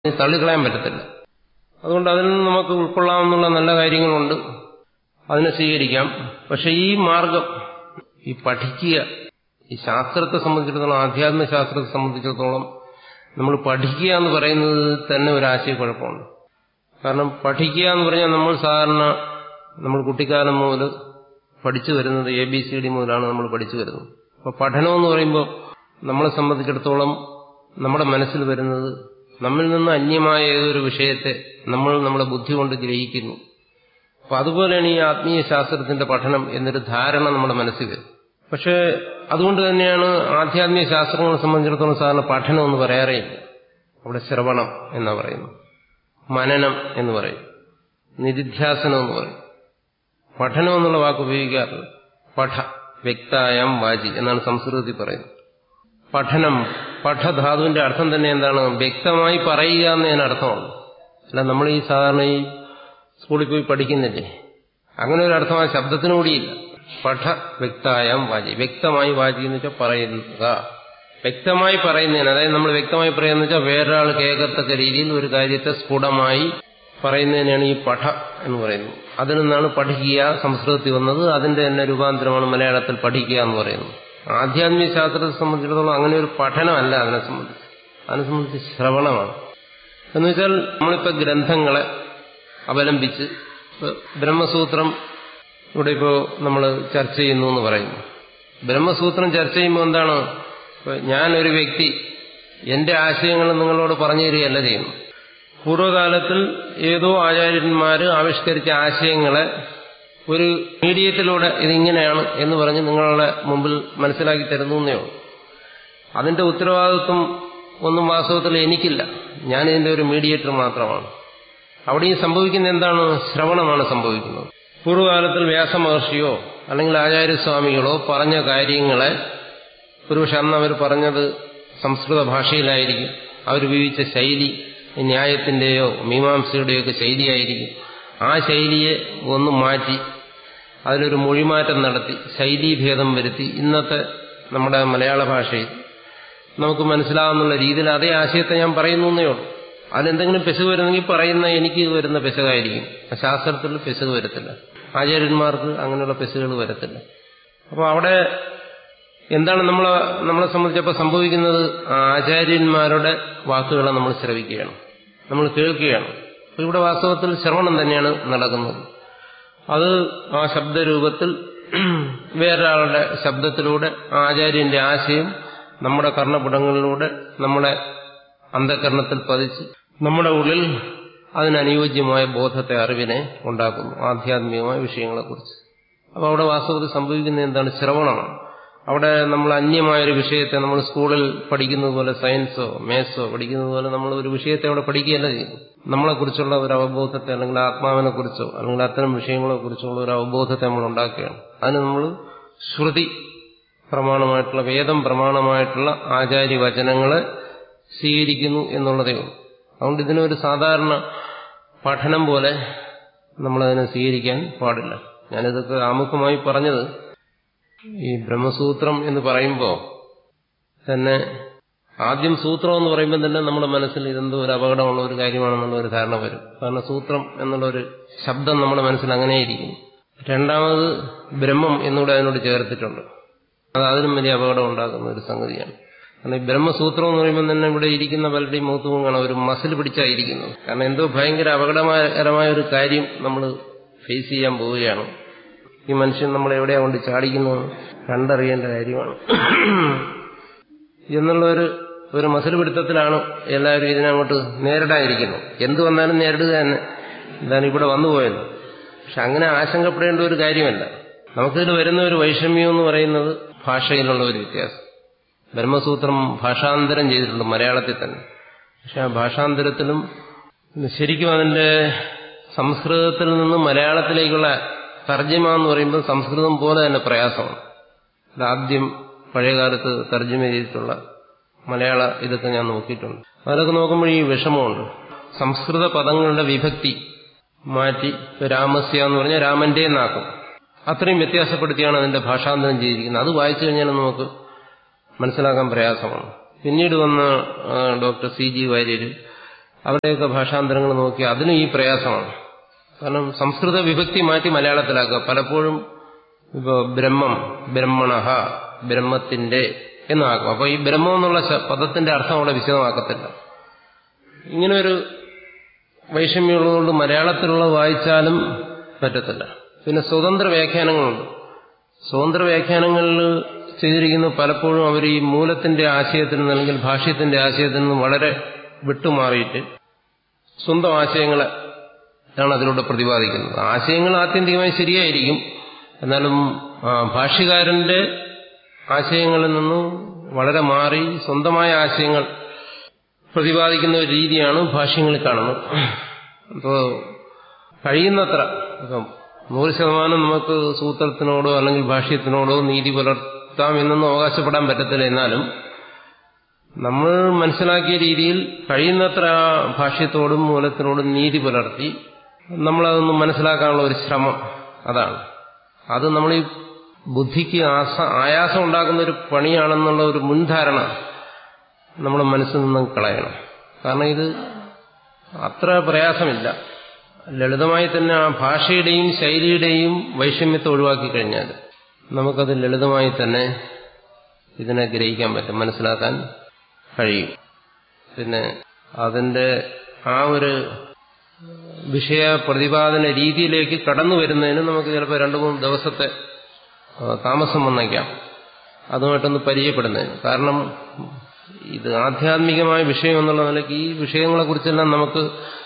തള്ളിക്കളയാൻ പറ്റത്തില്ല അതുകൊണ്ട് അതിൽ നിന്ന് നമുക്ക് ഉൾക്കൊള്ളാമെന്നുള്ള നല്ല കാര്യങ്ങളുണ്ട് അതിനെ സ്വീകരിക്കാം പക്ഷെ ഈ മാർഗം ഈ പഠിക്കുക ഈ ശാസ്ത്രത്തെ സംബന്ധിച്ചിടത്തോളം ആധ്യാത്മിക ശാസ്ത്രത്തെ സംബന്ധിച്ചിടത്തോളം നമ്മൾ പഠിക്കുക എന്ന് പറയുന്നത് തന്നെ ഒരു ആശയക്കുഴപ്പമുണ്ട് കാരണം പഠിക്കുക എന്ന് പറഞ്ഞാൽ നമ്മൾ സാധാരണ നമ്മൾ കുട്ടിക്കാലം മുതൽ പഠിച്ചു വരുന്നത് എ ബി സി ഡി മുതലാണ് നമ്മൾ പഠിച്ചു വരുന്നത് അപ്പോൾ പഠനം എന്ന് പറയുമ്പോൾ നമ്മളെ സംബന്ധിച്ചിടത്തോളം നമ്മുടെ മനസ്സിൽ വരുന്നത് നമ്മിൽ നിന്ന് അന്യമായ ഏതൊരു വിഷയത്തെ നമ്മൾ നമ്മുടെ ബുദ്ധി കൊണ്ട് ഗ്രഹിക്കുന്നു അപ്പൊ അതുപോലെയാണ് ഈ ആത്മീയ ശാസ്ത്രത്തിന്റെ പഠനം എന്നൊരു ധാരണ നമ്മുടെ മനസ്സിൽ വരും പക്ഷേ അതുകൊണ്ട് തന്നെയാണ് ആധ്യാത്മിക ശാസ്ത്രങ്ങളെ സംബന്ധിച്ചിടത്തോളം സാധാരണ പഠനം എന്ന് പറയാറേയില്ല അവിടെ ശ്രവണം എന്നാ പറയുന്നു മനനം എന്ന് പറയും നിധിധ്യാസനം എന്ന് പറയും പഠനം എന്നുള്ള വാക്ക് ഉപയോഗിക്കാറില്ല പഠ വ്യക്തായം വാചി എന്നാണ് സംസ്കൃതത്തിൽ പറയുന്നത് പഠനം പഠധാതുവിന്റെ അർത്ഥം തന്നെ എന്താണ് വ്യക്തമായി പറയുക എന്ന് അർത്ഥമാണ് അല്ല നമ്മൾ ഈ സാധാരണ ഈ സ്കൂളിൽ പോയി പഠിക്കുന്നില്ലേ അങ്ങനെ ഒരു അർത്ഥം ആ ശബ്ദത്തിനു കൂടിയില്ല പഠ വ്യക്തായം വാചി വ്യക്തമായി വാചി എന്ന് വെച്ചാൽ പറയുക വ്യക്തമായി പറയുന്നതിന് അതായത് നമ്മൾ വ്യക്തമായി പറയുന്ന വെച്ചാൽ വേറൊരാൾ കേൾക്കത്തക്ക രീതിയിൽ ഒരു കാര്യത്തെ സ്ഫുടമായി പറയുന്നതിനാണ് ഈ പഠ എന്ന് പറയുന്നത് അതിൽ നിന്നാണ് പഠിക്കുക സംസ്കൃതത്തിൽ വന്നത് അതിന്റെ തന്നെ രൂപാന്തരമാണ് മലയാളത്തിൽ പഠിക്കുക എന്ന് പറയുന്നത് ആധ്യാത്മിക ശാസ്ത്രത്തെ സംബന്ധിച്ചിടത്തോളം അങ്ങനെ ഒരു പഠനമല്ല അതിനെ സംബന്ധിച്ച് അതിനെ സംബന്ധിച്ച് ശ്രവണമാണ് എന്ന് വെച്ചാൽ നമ്മളിപ്പോൾ ഗ്രന്ഥങ്ങളെ അവലംബിച്ച് ബ്രഹ്മസൂത്രം ഇവിടെ ഇപ്പോൾ നമ്മൾ ചർച്ച ചെയ്യുന്നു എന്ന് പറയുന്നു ബ്രഹ്മസൂത്രം ചർച്ച ചെയ്യുമ്പോൾ എന്താണ് ഞാനൊരു വ്യക്തി എന്റെ ആശയങ്ങൾ നിങ്ങളോട് പറഞ്ഞു തരികയല്ല ചെയ്യുന്നു പൂർവ്വകാലത്തിൽ ഏതോ ആചാര്യന്മാർ ആവിഷ്കരിച്ച ആശയങ്ങളെ ഒരു മീഡിയത്തിലൂടെ ഇതിങ്ങനെയാണ് എന്ന് പറഞ്ഞ് നിങ്ങളുടെ മുമ്പിൽ മനസ്സിലാക്കി തരുന്നേ ഉള്ളൂ അതിന്റെ ഉത്തരവാദിത്വം ഒന്നും വാസ്തവത്തിൽ എനിക്കില്ല ഞാൻ ഇതിന്റെ ഒരു മീഡിയേറ്റർ മാത്രമാണ് അവിടെയും സംഭവിക്കുന്ന എന്താണ് ശ്രവണമാണ് സംഭവിക്കുന്നത് പൂർവ്വകാലത്തിൽ വ്യാസമഹർഷിയോ അല്ലെങ്കിൽ ആചാര്യസ്വാമികളോ പറഞ്ഞ കാര്യങ്ങളെ ഒരുപക്ഷെ അന്ന് അവർ പറഞ്ഞത് സംസ്കൃത ഭാഷയിലായിരിക്കും അവർ ഉപയോഗിച്ച ശൈലി ന്യായത്തിന്റെയോ മീമാംസയുടെയോ ഒക്കെ ശൈലിയായിരിക്കും ആ ശൈലിയെ ഒന്ന് മാറ്റി അതിലൊരു മൊഴിമാറ്റം നടത്തി ശൈലീഭേദം വരുത്തി ഇന്നത്തെ നമ്മുടെ മലയാള ഭാഷയിൽ നമുക്ക് മനസ്സിലാവുന്നുള്ള രീതിയിൽ അതേ ആശയത്തെ ഞാൻ പറയുന്നു എന്നേ ഉള്ളൂ അതിലെന്തെങ്കിലും പെശക് വരുന്നെങ്കിൽ പറയുന്ന എനിക്ക് വരുന്ന പെശകായിരിക്കും ശാസ്ത്രത്തിൽ പെശക് വരത്തില്ല ആചാര്യന്മാർക്ക് അങ്ങനെയുള്ള പെശകുകൾ വരത്തില്ല അപ്പോൾ അവിടെ എന്താണ് നമ്മളെ നമ്മളെ സംബന്ധിച്ചപ്പോൾ സംഭവിക്കുന്നത് ആചാര്യന്മാരുടെ വാക്കുകളെ നമ്മൾ ശ്രവിക്കുകയാണ് നമ്മൾ കേൾക്കുകയാണ് അപ്പോൾ ഇവിടെ വാസ്തവത്തിൽ ശ്രവണം തന്നെയാണ് നടക്കുന്നത് അത് ആ ശബ്ദരൂപത്തിൽ വേറൊരാളുടെ ശബ്ദത്തിലൂടെ ആചാര്യന്റെ ആശയം നമ്മുടെ കർണപുടങ്ങളിലൂടെ നമ്മുടെ അന്ധകരണത്തിൽ പതിച്ച് നമ്മുടെ ഉള്ളിൽ അതിനനുയോജ്യമായ ബോധത്തെ അറിവിനെ ഉണ്ടാക്കുന്നു ആധ്യാത്മികമായ വിഷയങ്ങളെക്കുറിച്ച് അപ്പോൾ അവിടെ വാസ്തവത്തിൽ സംഭവിക്കുന്ന എന്താണ് ശ്രവണമാണ് അവിടെ നമ്മൾ അന്യമായൊരു വിഷയത്തെ നമ്മൾ സ്കൂളിൽ പഠിക്കുന്നത് പോലെ സയൻസോ മേത്സോ പഠിക്കുന്നത് പോലെ നമ്മൾ ഒരു വിഷയത്തെ അവിടെ പഠിക്കുകയല്ല ചെയ്യുന്നു നമ്മളെക്കുറിച്ചുള്ള ഒരു അവബോധത്തെ അല്ലെങ്കിൽ ആത്മാവിനെ കുറിച്ചോ അല്ലെങ്കിൽ അത്തരം വിഷയങ്ങളെ കുറിച്ചുള്ള ഒരു അവബോധത്തെ നമ്മൾ ഉണ്ടാക്കുകയാണ് അതിന് നമ്മൾ ശ്രുതി പ്രമാണമായിട്ടുള്ള വേദം പ്രമാണമായിട്ടുള്ള ആചാര്യവചനങ്ങളെ സ്വീകരിക്കുന്നു എന്നുള്ളതേ ഉള്ളൂ അതുകൊണ്ട് ഇതിനൊരു സാധാരണ പഠനം പോലെ നമ്മളതിനെ സ്വീകരിക്കാൻ പാടില്ല ഞാനിതൊക്കെ ആമുഖമായി പറഞ്ഞത് ഈ ബ്രഹ്മസൂത്രം എന്ന് പറയുമ്പോൾ തന്നെ ആദ്യം സൂത്രം എന്ന് പറയുമ്പോൾ തന്നെ നമ്മുടെ മനസ്സിൽ ഇതെന്തോ ഒരു അപകടമുള്ള ഒരു കാര്യമാണെന്നുള്ള ഒരു ധാരണ വരും കാരണം സൂത്രം എന്നുള്ള ഒരു ശബ്ദം നമ്മുടെ മനസ്സിൽ അങ്ങനെയിരിക്കും രണ്ടാമത് ബ്രഹ്മം എന്നൂടെ അതിനോട് ചേർത്തിട്ടുണ്ട് അത് അതിനും വലിയ അപകടം ഉണ്ടാക്കുന്ന ഒരു സംഗതിയാണ് കാരണം ഈ ബ്രഹ്മസൂത്രം എന്ന് പറയുമ്പോൾ തന്നെ ഇവിടെ ഇരിക്കുന്ന പലരുടെയും മുഖത്തും കാണാം ഒരു മസിൽ പിടിച്ചായിരിക്കുന്നത് കാരണം എന്തോ ഭയങ്കര അപകടകരമായ ഒരു കാര്യം നമ്മൾ ഫേസ് ചെയ്യാൻ പോവുകയാണ് ഈ മനുഷ്യൻ നമ്മൾ എവിടെയാ കൊണ്ട് ചാടിക്കുന്നത് കണ്ടറിയേണ്ട കാര്യമാണ് എന്നുള്ള ഒരു ഒരു മസിൽ പിടുത്തത്തിലാണ് എല്ലാവരും ഇതിനങ്ങോട്ട് നേരിടാതിരിക്കുന്നത് എന്തു വന്നാലും നേരിടുക തന്നെ ഇതാണ് ഇവിടെ വന്നുപോയത് പക്ഷെ അങ്ങനെ ആശങ്കപ്പെടേണ്ട ഒരു കാര്യമല്ല നമുക്കിതിൽ വരുന്ന ഒരു വൈഷമ്യം എന്ന് പറയുന്നത് ഭാഷയിലുള്ള ഒരു വ്യത്യാസം ബ്രഹ്മസൂത്രം ഭാഷാന്തരം ചെയ്തിട്ടുണ്ട് മലയാളത്തിൽ തന്നെ പക്ഷെ ആ ഭാഷാന്തരത്തിലും ശരിക്കും അതിന്റെ സംസ്കൃതത്തിൽ നിന്ന് മലയാളത്തിലേക്കുള്ള തർജ്ജമ എന്ന് പറയുമ്പോൾ സംസ്കൃതം പോലെ തന്നെ പ്രയാസമാണ് ഇതാദ്യം പഴയകാലത്ത് തർജ്ജമ ചെയ്തിട്ടുള്ള മലയാള ഇതൊക്കെ ഞാൻ നോക്കിയിട്ടുണ്ട് അതിലൊക്കെ നോക്കുമ്പോൾ ഈ വിഷമമുണ്ട് സംസ്കൃത പദങ്ങളുടെ വിഭക്തി മാറ്റി രാമസ്യ എന്ന് പറഞ്ഞാൽ രാമന്റെ എന്നാക്കും അത്രയും വ്യത്യാസപ്പെടുത്തിയാണ് അതിന്റെ ഭാഷാന്തരം ചെയ്തിരിക്കുന്നത് അത് വായിച്ചു കഴിഞ്ഞാൽ നമുക്ക് മനസ്സിലാക്കാൻ പ്രയാസമാണ് പിന്നീട് വന്ന ഡോക്ടർ സി ജി വാര്യർ അവരുടെയൊക്കെ ഭാഷാന്തരങ്ങൾ നോക്കി അതിനും ഈ പ്രയാസമാണ് കാരണം സംസ്കൃത വിഭക്തി മാറ്റി മലയാളത്തിലാക്കുക പലപ്പോഴും ഇപ്പോ ബ്രഹ്മം ബ്രഹ്മണഹ ബ്രഹ്മത്തിന്റെ എന്നാക്കും അപ്പൊ ഈ ബ്രഹ്മം എന്നുള്ള പദത്തിന്റെ അർത്ഥം അവിടെ വിശദമാക്കത്തില്ല ഇങ്ങനെ ഒരു വൈഷമ്യമുള്ളതുകൊണ്ട് മലയാളത്തിലുള്ളത് വായിച്ചാലും പറ്റത്തില്ല പിന്നെ സ്വതന്ത്ര വ്യാഖ്യാനങ്ങളുണ്ട് സ്വതന്ത്ര വ്യാഖ്യാനങ്ങളിൽ ചെയ്തിരിക്കുന്ന പലപ്പോഴും അവർ ഈ മൂലത്തിന്റെ ആശയത്തിൽ നിന്ന് അല്ലെങ്കിൽ ഭാഷ്യത്തിന്റെ ആശയത്തിൽ നിന്ന് വളരെ വിട്ടുമാറിയിട്ട് സ്വന്തം ആശയങ്ങളെ ആണ് അതിലൂടെ പ്രതിപാദിക്കുന്നത് ആശയങ്ങൾ ആത്യന്തികമായി ശരിയായിരിക്കും എന്നാലും ഭാഷ്യകാരന്റെ ആശയങ്ങളിൽ നിന്നും വളരെ മാറി സ്വന്തമായ ആശയങ്ങൾ പ്രതിപാദിക്കുന്ന ഒരു രീതിയാണ് ഭാഷ്യങ്ങളിൽ കാണുന്നത് അപ്പോൾ കഴിയുന്നത്ര ഇപ്പം നൂറ് ശതമാനം നമുക്ക് സൂത്രത്തിനോടോ അല്ലെങ്കിൽ ഭാഷ്യത്തിനോടോ നീതി പുലർത്താം എന്നൊന്നും അവകാശപ്പെടാൻ പറ്റത്തില്ല എന്നാലും നമ്മൾ മനസ്സിലാക്കിയ രീതിയിൽ കഴിയുന്നത്ര ആ ഭാഷ്യത്തോടും മൂലത്തിനോടും നീതി പുലർത്തി നമ്മളതൊന്ന് മനസ്സിലാക്കാനുള്ള ഒരു ശ്രമം അതാണ് അത് നമ്മൾ ഈ ബുദ്ധിക്ക് ആസ ആയാസം ഉണ്ടാക്കുന്ന ഒരു പണിയാണെന്നുള്ള ഒരു മുൻധാരണ നമ്മുടെ മനസ്സിൽ നിന്നും കളയണം കാരണം ഇത് അത്ര പ്രയാസമില്ല ലളിതമായി തന്നെ ആ ഭാഷയുടെയും ശൈലിയുടെയും വൈഷമ്യത്തെ ഒഴിവാക്കി കഴിഞ്ഞാൽ നമുക്കത് ലളിതമായി തന്നെ ഇതിനെ ഗ്രഹിക്കാൻ പറ്റും മനസ്സിലാക്കാൻ കഴിയും പിന്നെ അതിന്റെ ആ ഒരു വിഷയ പ്രതിപാദന രീതിയിലേക്ക് കടന്നു വരുന്നതിന് നമുക്ക് ചിലപ്പോൾ രണ്ടു മൂന്ന് ദിവസത്തെ താമസം വന്നേക്കാം അതുമായിട്ടൊന്ന് പരിചയപ്പെടുന്നതിന് കാരണം ഇത് ആധ്യാത്മികമായ വിഷയം എന്നുള്ള നിലയ്ക്ക് ഈ വിഷയങ്ങളെക്കുറിച്ചെല്ലാം നമുക്ക്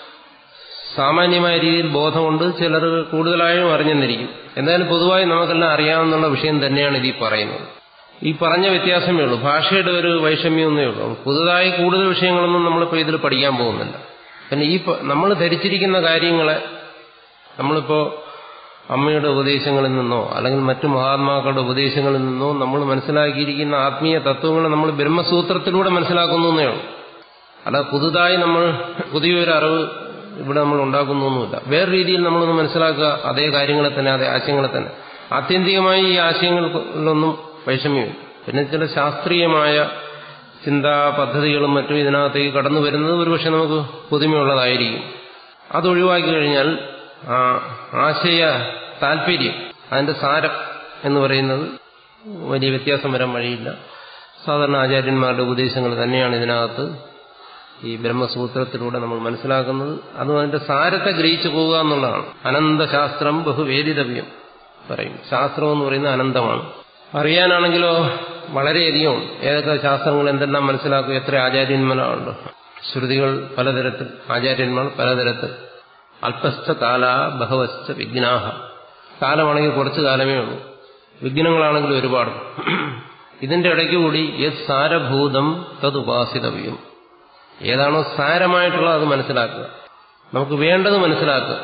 സാമാന്യമായ രീതിയിൽ ബോധമുണ്ട് ചിലർ കൂടുതലായും അറിഞ്ഞെന്നിരിക്കും എന്തായാലും പൊതുവായി നമുക്കെല്ലാം അറിയാവുന്ന വിഷയം തന്നെയാണ് ഇത് ഈ പറയുന്നത് ഈ പറഞ്ഞ വ്യത്യാസമേ ഉള്ളൂ ഭാഷയുടെ ഒരു വൈഷമ്യമൊന്നേ ഉള്ളൂ പുതുതായി കൂടുതൽ വിഷയങ്ങളൊന്നും നമ്മളിപ്പോൾ ഇതിൽ പഠിക്കാൻ പോകുന്നില്ല പിന്നെ ഈ നമ്മൾ ധരിച്ചിരിക്കുന്ന കാര്യങ്ങളെ നമ്മളിപ്പോ അമ്മയുടെ ഉപദേശങ്ങളിൽ നിന്നോ അല്ലെങ്കിൽ മറ്റു മഹാത്മാക്കളുടെ ഉപദേശങ്ങളിൽ നിന്നോ നമ്മൾ മനസ്സിലാക്കിയിരിക്കുന്ന ആത്മീയ തത്വങ്ങളെ നമ്മൾ ബ്രഹ്മസൂത്രത്തിലൂടെ മനസ്സിലാക്കുന്നു എന്നേ ഉള്ളൂ അല്ല പുതുതായി നമ്മൾ പുതിയൊരു അറിവ് ഇവിടെ നമ്മൾ ഉണ്ടാക്കുന്നൊന്നുമില്ല വേറെ രീതിയിൽ നമ്മളൊന്ന് മനസ്സിലാക്കുക അതേ കാര്യങ്ങളെ തന്നെ അതേ ആശയങ്ങളെ തന്നെ ആത്യന്തികമായി ഈ ആശയങ്ങളിലൊന്നും വൈഷമ്യമില്ല പിന്നെ ചില ശാസ്ത്രീയമായ ചിന്താ പദ്ധതികളും മറ്റും ഇതിനകത്തേക്ക് കടന്നു വരുന്നത് ഒരുപക്ഷെ നമുക്ക് പുതുമയുള്ളതായിരിക്കും അതൊഴിവാക്കി കഴിഞ്ഞാൽ ആ ആശയ താല്പര്യം അതിന്റെ സാരം എന്ന് പറയുന്നത് വലിയ വ്യത്യാസം വരാൻ വഴിയില്ല സാധാരണ ആചാര്യന്മാരുടെ ഉപദേശങ്ങൾ തന്നെയാണ് ഇതിനകത്ത് ഈ ബ്രഹ്മസൂത്രത്തിലൂടെ നമ്മൾ മനസ്സിലാക്കുന്നത് അതും അതിന്റെ സാരത്തെ ഗ്രഹിച്ചു പോവുക എന്നുള്ളതാണ് അനന്തശാസ്ത്രം ബഹുവേദിതവ്യം പറയും ശാസ്ത്രം എന്ന് പറയുന്നത് അനന്തമാണ് അറിയാനാണെങ്കിലോ വളരെയധികം ഏതൊക്കെ ശാസ്ത്രങ്ങൾ എന്തെല്ലാം മനസ്സിലാക്കും എത്ര ആചാര്യന്മാരുണ്ട് ശ്രുതികൾ പലതരത്തിൽ ആചാര്യന്മാർ പലതരത്തിൽ അല്പസ്ഥ കാല ബഹവസ്ഥ വിഘ്നാഹ കാലമാണെങ്കിൽ കുറച്ചു കാലമേ ഉള്ളൂ വിഘ്നങ്ങളാണെങ്കിൽ ഒരുപാട് ഇതിന്റെ ഇടയ്ക്ക് കൂടി യത് സാരഭൂതം തതുപാസിതവ്യം ഏതാണോ സാരമായിട്ടുള്ളത് അത് മനസ്സിലാക്കുക നമുക്ക് വേണ്ടത് മനസ്സിലാക്കുക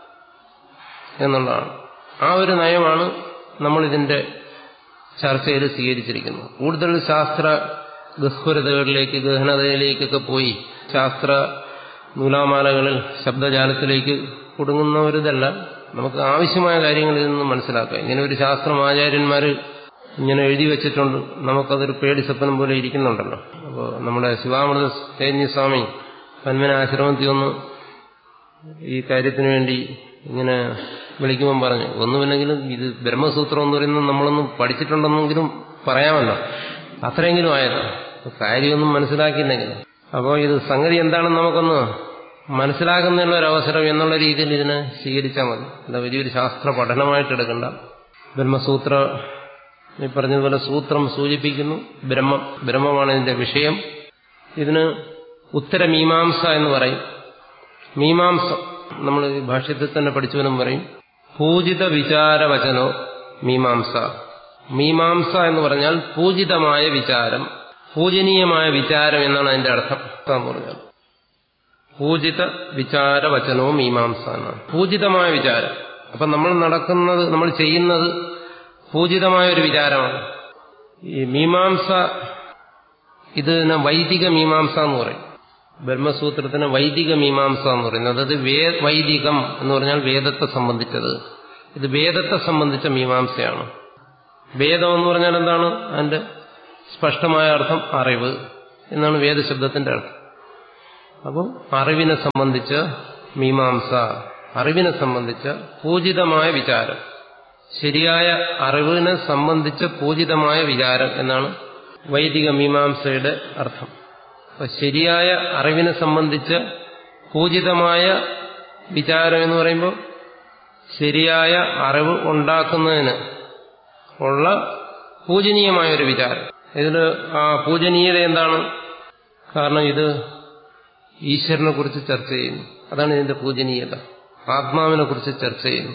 എന്നുള്ളതാണ് ആ ഒരു നയമാണ് നമ്മൾ ഇതിന്റെ ചർച്ചയിൽ സ്വീകരിച്ചിരിക്കുന്നത് കൂടുതൽ ശാസ്ത്ര ഗഹ്വരതകളിലേക്ക് ഗഹനതയിലേക്കൊക്കെ പോയി ശാസ്ത്ര നൂലാമാലകളിൽ ശബ്ദജാലത്തിലേക്ക് കുടുങ്ങുന്ന ഒരിതല്ല നമുക്ക് ആവശ്യമായ കാര്യങ്ങളിൽ നിന്ന് മനസ്സിലാക്കുക ഇങ്ങനെ ഒരു ശാസ്ത്രം ആചാര്യന്മാർ ഇങ്ങനെ എഴുതി വെച്ചിട്ടുണ്ട് നമുക്കതൊരു പേടി സ്വപ്നം പോലെ ഇരിക്കുന്നുണ്ടല്ലോ അപ്പോൾ നമ്മുടെ ശിവാമൃത സ്വാമി പന്മന ആശ്രമത്തിൽ ഒന്ന് ഈ കാര്യത്തിന് വേണ്ടി ഇങ്ങനെ വിളിക്കുമ്പം പറഞ്ഞു ഒന്നുമില്ലെങ്കിലും ഇത് ബ്രഹ്മസൂത്രം എന്ന് പറയുന്നത് നമ്മളൊന്നും പഠിച്ചിട്ടുണ്ടെന്നെങ്കിലും പറയാമല്ലോ അത്രയെങ്കിലും ആയത് കാര്യമൊന്നും മനസ്സിലാക്കിയില്ലെങ്കിലും അപ്പോൾ ഇത് സംഗതി എന്താണെന്ന് നമുക്കൊന്ന് മനസ്സിലാക്കുന്നതിനുള്ള ഒരു അവസരം എന്നുള്ള രീതിയിൽ ഇതിനെ സ്വീകരിച്ചാൽ മതി അല്ല വലിയൊരു ശാസ്ത്ര പഠനമായിട്ട് എടുക്കണ്ട ബ്രഹ്മസൂത്ര ഈ പറഞ്ഞതുപോലെ സൂത്രം സൂചിപ്പിക്കുന്നു ബ്രഹ്മം ബ്രഹ്മമാണ് ഇതിന്റെ വിഷയം ഇതിന് ഉത്തരമീമാംസ എന്ന് പറയും മീമാംസ നമ്മൾ ഈ ഭാഷ്യത്തിൽ തന്നെ പഠിച്ചവനും പറയും പൂജിത വിചാരവചനോ മീമാംസ മീമാംസ എന്ന് പറഞ്ഞാൽ പൂജിതമായ വിചാരം പൂജനീയമായ വിചാരം എന്നാണ് അതിന്റെ അർത്ഥം എന്ന് പറഞ്ഞാൽ പൂജിത വിചാരവചനോ മീമാംസ എന്നാണ് പൂജിതമായ വിചാരം അപ്പൊ നമ്മൾ നടക്കുന്നത് നമ്മൾ ചെയ്യുന്നത് പൂജിതമായ ഒരു വിചാരമാണ് ഈ മീമാംസ ഇതിന് വൈദിക മീമാംസ എന്ന് പറയും ബ്രഹ്മസൂത്രത്തിന് വൈദിക മീമാംസ എന്ന് പറയുന്നത് അത് വേ വൈദികം എന്ന് പറഞ്ഞാൽ വേദത്തെ സംബന്ധിച്ചത് ഇത് വേദത്തെ സംബന്ധിച്ച മീമാംസയാണ് വേദം എന്ന് പറഞ്ഞാൽ എന്താണ് അതിന്റെ സ്പഷ്ടമായ അർത്ഥം അറിവ് എന്നാണ് വേദശബ്ദത്തിന്റെ അർത്ഥം അപ്പം അറിവിനെ സംബന്ധിച്ച മീമാംസ അറിവിനെ സംബന്ധിച്ച പൂജിതമായ വിചാരം ശരിയായ അറിവിനെ സംബന്ധിച്ച പൂജിതമായ വിചാരം എന്നാണ് വൈദിക മീമാംസയുടെ അർത്ഥം അപ്പൊ ശരിയായ അറിവിനെ സംബന്ധിച്ച പൂജിതമായ വിചാരം എന്ന് പറയുമ്പോൾ ശരിയായ അറിവ് ഉണ്ടാക്കുന്നതിന് ഉള്ള പൂജനീയമായ ഒരു വിചാരം ഇതിൽ ആ പൂജനീയത എന്താണ് കാരണം ഇത് ഈശ്വരനെ കുറിച്ച് ചർച്ച ചെയ്യുന്നു അതാണ് ഇതിന്റെ പൂജനീയത ആത്മാവിനെ കുറിച്ച് ചർച്ച ചെയ്യുന്നു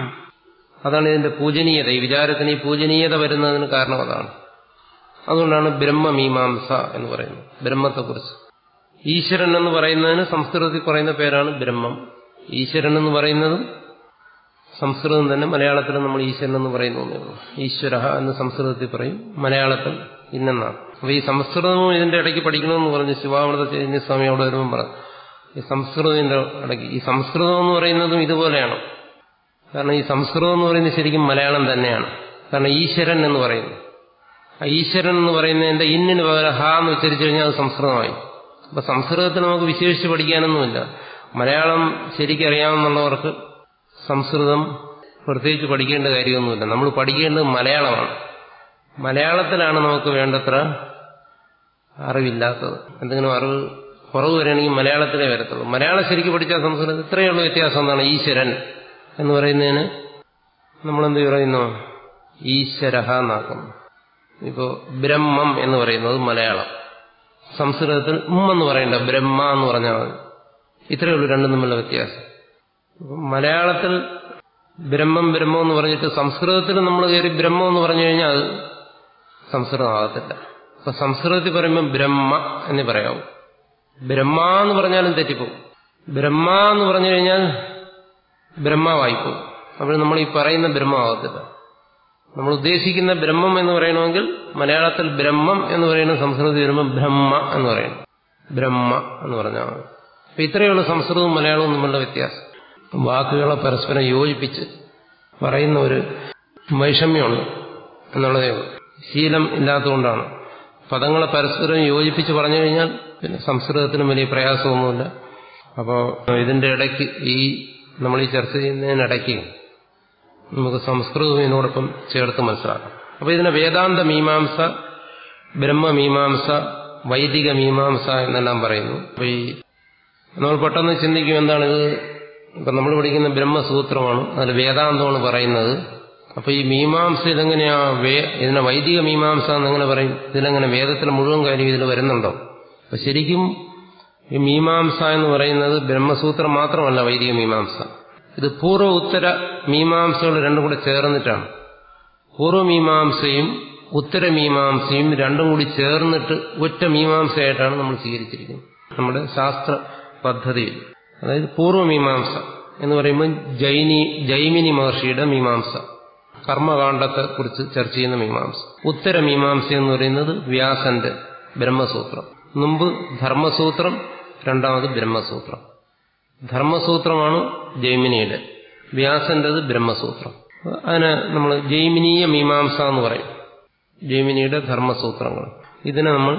അതാണ് ഇതിന്റെ പൂജനീയത ഈ വിചാരത്തിന് ഈ പൂജനീയത വരുന്നതിന് കാരണം അതാണ് അതുകൊണ്ടാണ് ബ്രഹ്മമീമാംസ എന്ന് പറയുന്നത് ബ്രഹ്മത്തെക്കുറിച്ച് ഈശ്വരൻ എന്ന് പറയുന്നതിന് സംസ്കൃതത്തിൽ പറയുന്ന പേരാണ് ബ്രഹ്മം ഈശ്വരൻ എന്ന് പറയുന്നതും സംസ്കൃതം തന്നെ മലയാളത്തിൽ നമ്മൾ ഈശ്വരൻ എന്ന് പറയുന്നു ഈശ്വര എന്ന് സംസ്കൃതത്തിൽ പറയും മലയാളത്തിൽ ഇന്നെന്നാണ് അപ്പൊ ഈ സംസ്കൃതവും ഇതിന്റെ ഇടയ്ക്ക് പഠിക്കണമെന്ന് പറഞ്ഞ് ശിവാമൃത ചൈതന്യ സ്വാമി അവിടെ വരുമ്പോൾ പറഞ്ഞു ഈ സംസ്കൃതത്തിന്റെ ഇടയ്ക്ക് ഈ സംസ്കൃതം എന്ന് പറയുന്നതും ഇതുപോലെയാണ് കാരണം ഈ സംസ്കൃതം എന്ന് പറയുന്നത് ശരിക്കും മലയാളം തന്നെയാണ് കാരണം ഈശ്വരൻ എന്ന് പറയുന്നു ആ ഈശ്വരൻ എന്ന് പറയുന്നതിന്റെ ഇന്നിന് പകരം ഹ എന്ന് ഉച്ചരിച്ചു കഴിഞ്ഞാൽ അത് സംസ്കൃതമായി അപ്പൊ സംസ്കൃതത്തിൽ നമുക്ക് വിശേഷിച്ച് പഠിക്കാനൊന്നുമില്ല മലയാളം ശരിക്കറിയാമെന്നുള്ളവർക്ക് സംസ്കൃതം പ്രത്യേകിച്ച് പഠിക്കേണ്ട കാര്യമൊന്നുമില്ല നമ്മൾ പഠിക്കേണ്ടത് മലയാളമാണ് മലയാളത്തിലാണ് നമുക്ക് വേണ്ടത്ര അറിവില്ലാത്തത് എന്തെങ്കിലും അറിവ് കുറവ് വരികയാണെങ്കിൽ മലയാളത്തിലേ വരത്തുള്ളൂ മലയാളം ശരിക്കും പഠിച്ചാൽ സംസ്കൃതം ഇത്രയുള്ള വ്യത്യാസം എന്താണ് ഈശ്വരൻ എന്ന് പറയുന്നതിന് നമ്മളെന്ത് പറയുന്നു ഈശ്വര എന്നാക്കുന്നു ഇപ്പോ ബ്രഹ്മം എന്ന് പറയുന്നത് മലയാളം സംസ്കൃതത്തിൽ ഉം എന്ന് പറയണ്ട ബ്രഹ്മ എന്ന് പറഞ്ഞാൽ മതി ഇത്രയേ ഉള്ളൂ രണ്ടും തമ്മിലുള്ള വ്യത്യാസം മലയാളത്തിൽ ബ്രഹ്മം ബ്രഹ്മം എന്ന് പറഞ്ഞിട്ട് സംസ്കൃതത്തിൽ നമ്മൾ കയറി ബ്രഹ്മം എന്ന് പറഞ്ഞു കഴിഞ്ഞാൽ അത് സംസ്കൃതമാകത്തില്ല അപ്പൊ സംസ്കൃതത്തിൽ പറയുമ്പോൾ ബ്രഹ്മ എന്ന് പറയാവൂ ബ്രഹ്മ എന്ന് പറഞ്ഞാലും തെറ്റിപ്പോവും ബ്രഹ്മ എന്ന് പറഞ്ഞു കഴിഞ്ഞാൽ ബ്രഹ്മാവായിപ്പോവും അപ്പോൾ നമ്മൾ ഈ പറയുന്ന ബ്രഹ്മമാകത്തില്ല നമ്മൾ ഉദ്ദേശിക്കുന്ന ബ്രഹ്മം എന്ന് പറയണമെങ്കിൽ മലയാളത്തിൽ ബ്രഹ്മം എന്ന് പറയുന്ന സംസ്കൃതത്തിൽ വരുമ്പോൾ ബ്രഹ്മ എന്ന് പറയണം ബ്രഹ്മ എന്ന് പറഞ്ഞാൽ മതി അപ്പൊ ഇത്രയുള്ള സംസ്കൃതവും മലയാളവും തമ്മിലുള്ള വ്യത്യാസം വാക്കുകളെ പരസ്പരം യോജിപ്പിച്ച് പറയുന്ന ഒരു വൈഷമ്യമുണ്ട് എന്നുള്ളതേ ഉള്ളൂ ശീലം ഇല്ലാത്തതുകൊണ്ടാണ് പദങ്ങളെ പരസ്പരം യോജിപ്പിച്ച് പറഞ്ഞു കഴിഞ്ഞാൽ പിന്നെ സംസ്കൃതത്തിനും വലിയ പ്രയാസമൊന്നുമില്ല അപ്പോൾ ഇതിന്റെ ഇടയ്ക്ക് ഈ നമ്മൾ ഈ ചർച്ച ചെയ്യുന്നതിനിടയ്ക്ക് നമുക്ക് സംസ്കൃതവും ഇതിനോടൊപ്പം ചേർത്ത് മനസ്സിലാക്കാം അപ്പോൾ ഇതിനെ വേദാന്ത മീമാംസ ബ്രഹ്മമീമാംസ വൈദിക മീമാംസ എന്നെല്ലാം പറയുന്നു അപ്പോൾ ഈ നമ്മൾ പെട്ടെന്ന് ചിന്തിക്കും എന്താണ് ഇത് ഇപ്പം നമ്മൾ പഠിക്കുന്ന ബ്രഹ്മസൂത്രമാണ് അതിൽ വേദാന്തമാണ് പറയുന്നത് അപ്പോൾ ഈ മീമാംസ ഇതെങ്ങനെയാ വേ ഇതിനെ വൈദിക മീമാംസ എന്നെങ്ങനെ പറയും ഇതിലെങ്ങനെ വേദത്തിലെ മുഴുവൻ കാര്യം ഇതിൽ വരുന്നുണ്ടോ അപ്പൊ ശരിക്കും ഈ മീമാംസ എന്ന് പറയുന്നത് ബ്രഹ്മസൂത്രം മാത്രമല്ല വൈദിക മീമാംസ ഇത് പൂർവ്വ ഉത്തര മീമാംസകൾ രണ്ടും കൂടെ ചേർന്നിട്ടാണ് പൂർവ്വമീമാംസയും ഉത്തരമീമാംസയും രണ്ടും കൂടി ചേർന്നിട്ട് ഒറ്റ മീമാംസയായിട്ടാണ് നമ്മൾ സ്വീകരിച്ചിരിക്കുന്നത് നമ്മുടെ ശാസ്ത്ര പദ്ധതിയിൽ അതായത് പൂർവ്വമീമാംസ എന്ന് പറയുമ്പോൾ ജൈനി ജൈമിനി മഹർഷിയുടെ മീമാംസ കർമ്മകാണ്ഡത്തെ കുറിച്ച് ചർച്ച ചെയ്യുന്ന മീമാംസ ഉത്തരമീമാംസ എന്ന് പറയുന്നത് വ്യാസന്റെ ബ്രഹ്മസൂത്രം മുമ്പ് ധർമ്മസൂത്രം രണ്ടാമത് ബ്രഹ്മസൂത്രം ധർമ്മസൂത്രമാണ് ജൈമിനിയുടെ വ്യാസന്റേത് ബ്രഹ്മസൂത്രം അതിന് നമ്മൾ ജൈമിനീയ മീമാംസ എന്ന് പറയും ജൈമിനിയുടെ ധർമ്മസൂത്രങ്ങൾ ഇതിനെ നമ്മൾ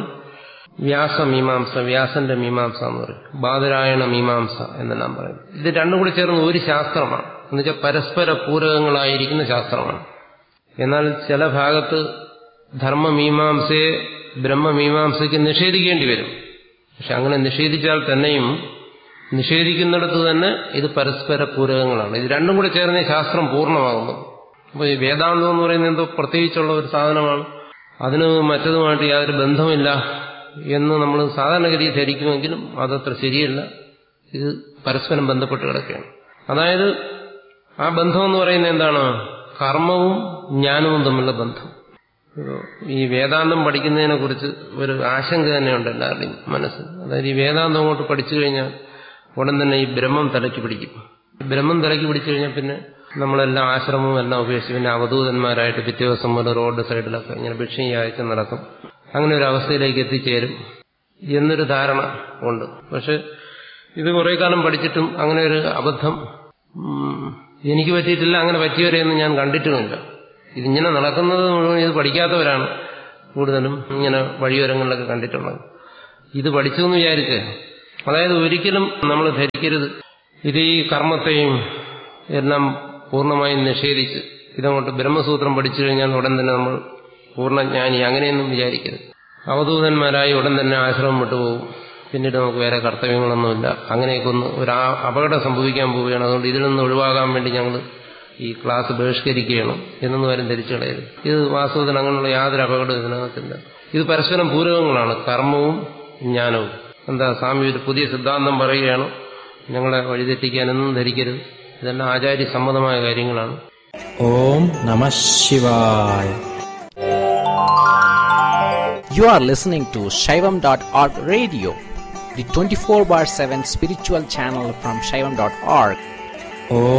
വ്യാസമീമാംസ വ്യാസന്റെ മീമാംസ എന്ന് പറയും ബാദരായണ മീമാംസ എന്നെല്ലാം പറയും ഇത് രണ്ടും കൂടി ചേർന്ന് ഒരു ശാസ്ത്രമാണ് എന്നുവെച്ചാൽ പരസ്പര പൂരകങ്ങളായിരിക്കുന്ന ശാസ്ത്രമാണ് എന്നാൽ ചില ഭാഗത്ത് ധർമ്മമീമാംസയെ ബ്രഹ്മമീമാംസയ്ക്ക് നിഷേധിക്കേണ്ടി വരും പക്ഷെ അങ്ങനെ നിഷേധിച്ചാൽ തന്നെയും നിഷേധിക്കുന്നിടത്ത് തന്നെ ഇത് പരസ്പര പൂരകങ്ങളാണ് ഇത് രണ്ടും കൂടി ചേർന്നേ ശാസ്ത്രം പൂർണ്ണമാകുന്നു അപ്പോൾ ഈ വേദാന്തം എന്ന് പറയുന്നത് എന്തോ പ്രത്യേകിച്ചുള്ള ഒരു സാധനമാണ് അതിന് മറ്റതുമായിട്ട് യാതൊരു ബന്ധമില്ല എന്ന് നമ്മൾ സാധാരണഗതിയിൽ ധരിക്കുമെങ്കിലും അതത്ര ശരിയല്ല ഇത് പരസ്പരം ബന്ധപ്പെട്ട് കിടക്കുകയാണ് അതായത് ആ ബന്ധം എന്ന് പറയുന്നത് എന്താണ് കർമ്മവും ജ്ഞാനവും തമ്മിലുള്ള ബന്ധം ഈ വേദാന്തം പഠിക്കുന്നതിനെ കുറിച്ച് ഒരു ആശങ്ക തന്നെയുണ്ട് എല്ലാവരുടെയും മനസ്സിൽ അതായത് ഈ വേദാന്തം അങ്ങോട്ട് പഠിച്ചു കഴിഞ്ഞാൽ ഉടൻ തന്നെ ഈ ബ്രഹ്മം തലയ്ക്ക് പിടിക്കും ബ്രഹ്മം തലയ്ക്ക് പിടിച്ചു കഴിഞ്ഞാൽ പിന്നെ നമ്മളെല്ലാം ആശ്രമവും എല്ലാം ഉപേക്ഷിച്ച് പിന്നെ അവധൂതന്മാരായിട്ട് പിറ്റേ ദിവസം മുതൽ റോഡ് സൈഡിലൊക്കെ ഇങ്ങനെ ഭിക്ഷയും യാഴ്ച നടക്കും അങ്ങനെ ഒരു അവസ്ഥയിലേക്ക് എത്തിച്ചേരും എന്നൊരു ധാരണ ഉണ്ട് പക്ഷെ ഇത് കുറെ കാലം പഠിച്ചിട്ടും അങ്ങനെ ഒരു അബദ്ധം എനിക്ക് പറ്റിയിട്ടില്ല അങ്ങനെ പറ്റിയവരെയൊന്നും ഞാൻ കണ്ടിട്ടുമില്ല ഇതിങ്ങനെ നടക്കുന്നത് മുഴുവൻ ഇത് പഠിക്കാത്തവരാണ് കൂടുതലും ഇങ്ങനെ വഴിയോരങ്ങളിലൊക്കെ കണ്ടിട്ടുള്ളത് ഇത് പഠിച്ചു എന്ന് വിചാരിച്ച് അതായത് ഒരിക്കലും നമ്മൾ ധരിക്കരുത് ഇത് ഈ കർമ്മത്തെയും എല്ലാം പൂർണ്ണമായും നിഷേധിച്ച് ഇതങ്ങോട്ട് ബ്രഹ്മസൂത്രം പഠിച്ചു കഴിഞ്ഞാൽ ഉടൻ തന്നെ നമ്മൾ പൂർണ്ണജ്ഞാനി അങ്ങനെയൊന്നും വിചാരിക്കരുത് അവധൂതന്മാരായി ഉടൻ തന്നെ ആശ്രമം വിട്ടുപോകും പിന്നീട് നമുക്ക് വേറെ കർത്തവ്യങ്ങളൊന്നുമില്ല അങ്ങനെയൊക്കെ ഒന്ന് ഒരു ആ- അപകടം സംഭവിക്കാൻ പോവുകയാണ് അതുകൊണ്ട് ഇതിൽ നിന്ന് ഒഴിവാകാൻ വേണ്ടി ഞങ്ങൾ ഈ ക്ലാസ് ബഹിഷ്കരിക്കുകയാണ് എന്നൊന്നും ആരും ധരിച്ചു കളയരുത് ഇത് വാസ്തവത്തിൽ അങ്ങനെയുള്ള യാതൊരു അപകടവും ഇതിനകത്തില്ല ഇത് പരസ്പരം പൂരകങ്ങളാണ് കർമ്മവും ജ്ഞാനവും എന്താ സ്വാമി ഒരു പുതിയ സിദ്ധാന്തം പറയുകയാണ് ഞങ്ങളെ വഴിതെറ്റിക്കാനൊന്നും ധരിക്കരുത് ഇതെല്ലാം ആചാര്യ സമ്മതമായ കാര്യങ്ങളാണ് Om Namah Shivaya. You are listening to Shaivam.org radio, the 24 bar 7 spiritual channel from Shaivam.org. Om